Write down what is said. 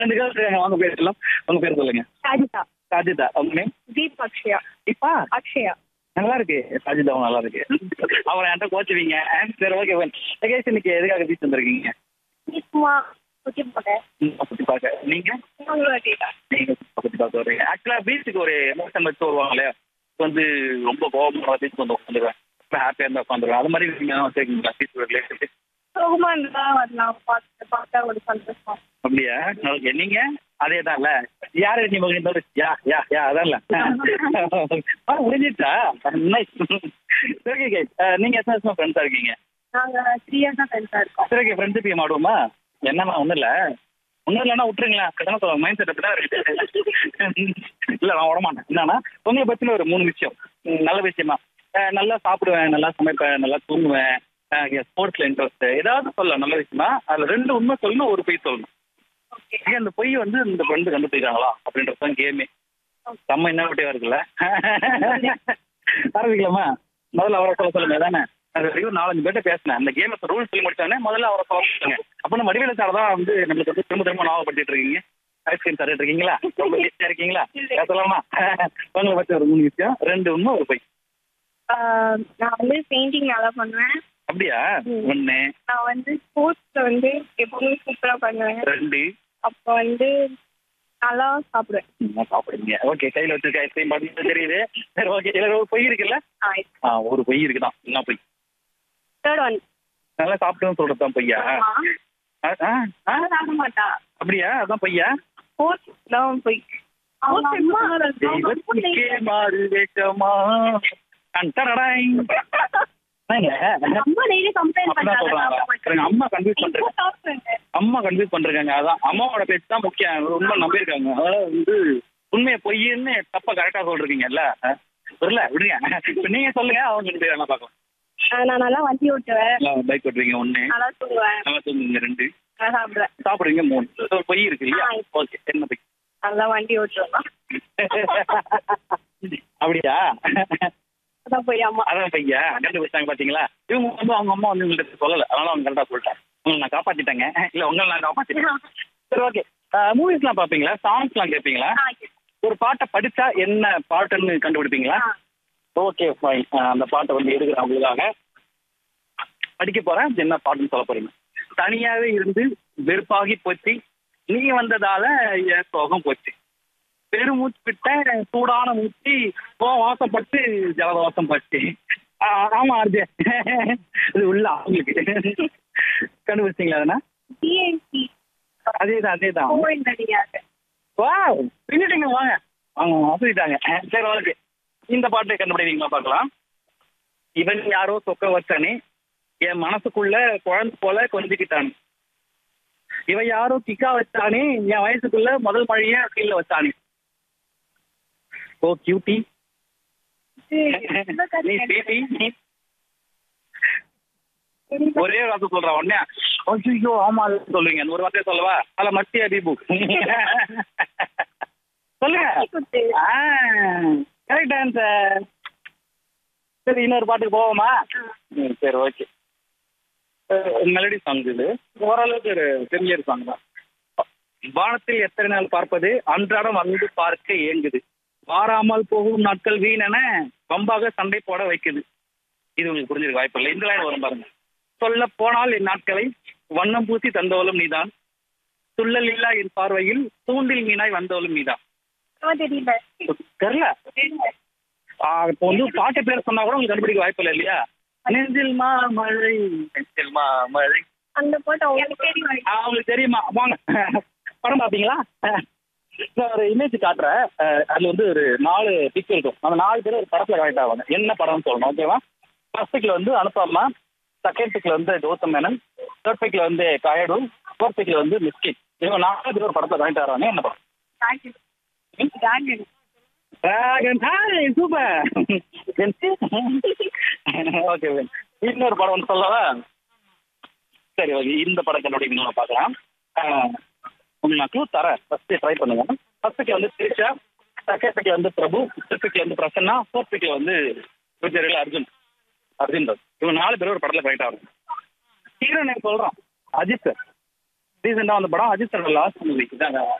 ரெண்டு கேர்ள்ஸ் இருக்காங்க வாங்க பேர் சொல்லலாம் உங்க பேர் சொல்லுங்க சாஜிதா சாஜிதா உங்க நேம் தீப் அக்ஷயா இப்பா அக்ஷயா நல்லா இருக்கு சாஜிதாவும் நல்லா இருக்கு அவரை என்கிட்ட கோச்சுவீங்க சரி ஓகே லகேஷ் இன்னைக்கு எதுக்காக பீச் வந்திருக்கீங்க சும்மா சுத்தி போட்டேன் சும்மா சுத்தி பார்க்க நீங்க நீங்க சும்மா சுத்தி பார்க்க வர்றீங்க ஆக்சுவலா பீச்சுக்கு ஒரு எமோஷன் வச்சு வருவாங்க இல்லையா இப்ப வந்து ரொம்ப கோபம் பீச் வந்து உட்காந்துருவேன் ரொம்ப ஹாப்பியா இருந்தா உட்காந்துருவேன் அது மாதிரி நீங்க வச்சிருக்கீங்களா பீச் ரிலேஷன் சுகமா இருந்தா வரலாம் பார்த்து பார்த்தா ஒரு சந்தோஷம் அப்படியா ஓகே நீங்க அதே தான்ல யாரு நீ மகன் யா யா யா அதான்ல ஆ முடிஞ்சிட்டா நைஸ் ஓகே கே நீங்க எத்தனை வருஷமா ஃப்ரெண்ட்ஸா இருக்கீங்க நாங்க த்ரீ இயர்ஸ் தான் ஃப்ரெண்ட்ஸா இருக்கோம் சரி ஓகே ஃப்ரெண்ட்ஷிப் கேம் ஆடுவோமா என்னம்மா ஒன்றும் இல்லை ஒன்றும் இல்லைன்னா விட்டுருங்களேன் கட்டணம் சொல்ல மைண்ட் செட் தான் இருக்கு இல்லை நான் விடமாட்டேன் என்னன்னா உங்களை பற்றின ஒரு மூணு விஷயம் ம், நல்ல விஷயமா அஹ், நல்லா சாப்பிடுவேன் நல்லா சமைப்பேன் நல்லா தூங்குவேன் ஸ்போர்ட்ஸ்ல இன்ட்ரெஸ்ட் ஏதாவது சொல்லலாம் நல்ல விஷயமா அதுல ரெண்டு உண்மை சொல்லணும் ஒரு பொய் சொல்லணும் ஏன் அந்த பொய் வந்து இந்த ஃப்ரெண்டு கண்டுபிடிக்கிறாங்களா அப்படின்றது தான் கேமே செம்ம என்ன விட்டியா இருக்குல்ல ஆரம்பிக்கலாமா முதல்ல அவரை சொல்ல சொல்லுங்க தானே அது வரைக்கும் நாலஞ்சு பேர்ட்ட பேசினேன் அந்த கேம் ரூல் சொல்லி முடிச்சோடனே முதல்ல அவரை சொல்ல சொல்லுங்க அப்ப நம்ம வடிவேல சார் தான் வந்து நம்மளுக்கு வந்து திரும்ப திரும்ப ஞாபகப்படுத்திட்டு இருக்கீங்க ஐஸ்கிரீம் சாப்பிட்டு இருக்கீங்களா ரொம்ப டேஸ்டா இருக்கீங்களா பேசலாமா உங்களை பத்தி ஒரு மூணு விஷயம் ரெண்டு உண்மை ஒரு பொய் ஆஹ் நான் வந்து பெயிண்டிங் நல்லா பண்ணுவேன் அப்படியா ம். ஒண்ணு நான் வந்து ஸ்போர்ட்ஸ்ல வந்து எப்பவுமே சூப்பரா பண்ணுவேன் ரெண்டு அப்போ வந்து நல்லா சாப்பிடுவேன் என்ன சாப்பிடுங்க ஓகே கையில வச்சிருக்க ஐஸ்கிரீம் பார்த்து தெரியுது சரி ஓகே இதுல ஒரு பொய் இருக்குல்ல தேர்ட் ஆ ஒரு பொய் இருக்குதான் என்ன பொய் ஒன் நல்லா சாப்பிட்டோம்னு சொல்றது தான் பொய்யா ஆ, ஆ, ஆ, சாப்பிட மாட்டா அப்படியா அதான் பொய்யா ஸ்போர்ட்ஸ் தான் போய் தெய்வத்துக்கே மாறு வேஷமா டன் டடடாய். என்னங்க? அம்மா டெய்லி கம்ப்ளைண்ட் அப்படிதான் சொல்றாங்க. பாருங்க, அம்மா கன்ஃபியூஸ் பண்றாங்க அம்மா கன்ஃபியூஸ் பண்றாங்க அதான் அம்மாவோட பேச்சு தான் முக்கியம் உண்மை நம்பியிருக்காங்க அதாவது வந்து உண்மையை பொய்ன்னு தப்பா கரெக்டா சொல்றீங்கல்ல இல்ல விடுங்க இப்ப நீங்க சொல்லுங்க அவங்க ரெண்டு பேரும் நல்லா பார்க்கலாம் நான் நல்லா வண்டி ஓட்டுவேன் பைக் ஓட்டுறீங்க ஒண்ணு நல்லா தூங்குவேன் நல்லா தூங்குங்க ரெண்டு நல்லா சாப்பிடுவேன் சாப்பிடுறீங்க மூணு So, பொய் இருக்கு இல்லையா ஆ. ஓகே என்ன பொய் நல்லா வண்டி ஓட்டுவேன் அப்படியா அதான் போய் அம்மா அதான் பையா கண்டுபிடிச்சாங்க பாத்தீங்களா இவங்க வந்து அவங்க அம்மா வந்து உங்கள்கிட்ட சொல்லல அதனால அவங்க கரெக்டா சொல்லிட்டாங்க உங்களை நான் காப்பாத்திட்டேங்க இல்ல உங்களை நான் காப்பாத்திட்டேன் சரி ஓகே மூவிஸ்லாம் பாப்பீங்களா சாங்ஸ்லாம் கேட்பீங்களா ஒரு பாட்டை படிச்சா என்ன பாட்டுன்னு கண்டுபிடிப்பீங்களா ஓகே ஃபைன் அந்த பாட்டை வந்து எடுக்கிறேன் உங்களுக்காக படிக்க போறேன் என்ன பாட்டுன்னு சொல்ல போறீங்க தனியாவே இருந்து வெறுப்பாகி போச்சு நீ வந்ததால என் சோகம் போச்சு பெருமூச்சு விட்ட சூடான மூச்சு போ வாசப்பட்டு ஜலதோஷம் பட்டு ஆ, ஆமா அர்ஜே இது உள்ள அவங்களுக்கு கண்டுபிடிச்சிங்களா அதனா டிஎன்சி அதேதான் அதேதான் கோவில் நடிகாக வா பின்னிட்டீங்க வாங்க வாங்க அப்படிட்டாங்க சரி ஓகே இந்த பாட்டை கண்டுபிடிவீங்களா பார்க்கலாம் இவன் யாரோ சொக்க வச்சானே என் மனசுக்குள்ள குழந்தை போல கொஞ்சிக்கிட்டானே இவன் யாரோ கிக்கா வச்சானே என் வயசுக்குள்ள முதல் மழைய கீழே வச்சானே ஓ கியூட்டி நீ பேபி ஒரே ஒரு வார்த்தை சொல்றேன் உடனே ஐயோ ஆமா அது சொல்லுவீங்க அந்த ஒரு வார்த்தையை சொல்லவா அதில் மத்திய அபிபு சொல்லுங்க கரெக்ட் ஆன்சர் சரி இன்னொரு பாட்டுக்கு போவோமா ம், சரி ஓகே மெலடி சாங் இது ஓரளவுக்கு ஒரு ஃபெமிலியர் சாங் தான் வானத்தில் எத்தனை நாள் பார்ப்பது அன்றாடம் வந்து பார்க்க ஏங்குது வாராமல் போகும் நாட்கள் வீணென வம்பாக சண்டை போட வைக்குது இது உங்களுக்கு புரிஞ்சிருக்க வாய்ப்பு இல்லை இந்த லைன் வரும் பாருங்க சொல்ல போனால் என் நாட்களை வண்ணம் பூசி தந்தவளும் நீதான் துள்ளல் இல்லா என் பார்வையில் தூண்டில் மீனாய் வந்தவளும் நீதான் தெரியல தெரியல ஆ, இப்போ வந்து பாட்டு பேர் சொன்னா கூட உங்களுக்கு கண்டுபிடிக்க வாய்ப்பு இல்லை இல்லையா நெஞ்சில் மாமழை நெஞ்சில் மாமழை அந்த போட்டோ உங்களுக்கு தெரியும் ஆ, உங்களுக்கு தெரியுமா வாங்க படம் பாத்தீங்களா நான் ஒரு இமேஜ் காட்டுறேன் அஹ், அதுல வந்து ஒரு நாலு பிக் இருக்கும் அந்த நாலு பேர் ஒரு படத்துல கனெக்ட் ஆவாங்க என்ன படம்னு சொல்லணும் ஓகேவா ஃபர்ஸ்ட் பிக்ல வந்து அனுப்பாமா செகண்ட் பிக்ல வந்து கௌதம் மேனன் தேர்ட் பிக்ல வந்து கயடு ஃபோர்த் பிக்ல வந்து மிஸ்கின் இவங்க நாலு பேர் ஒரு படத்துல கனெக்ட் ஆகிறாங்க என்ன படம் dragon dragon hi super okay இன்னொரு படம் வந்து சொல்லவா சரி ஓகே இந்த படம் கண்டுபிடிக்கணும் பார்க்கலாம் ஆஹ், உங்களுக்கு நான் க்ளூ தரேன் ஃபர்ஸ்ட் ட்ரை பண்ணுங்க ஃபர்ஸ்ட் பிக்ல வந்து திரிஷா செகண்ட் பிக்ல வந்து பிரபு ஃபிஃப்த் பிக்ல வந்து பிரசன்னா ஃபோர்த் பிக்ல வந்து விஜயரில் அர்ஜுன் அர்ஜுன் தாஸ் இவங்க நாலு பேர் ஒரு படத்துல கனெக்ட் ஆகும் ஹீரோ நேம் சொல்றோம் அஜித் சார் ரீசெண்டா வந்த படம் அஜித் சாரோட லாஸ்ட் மூவி இதாங்க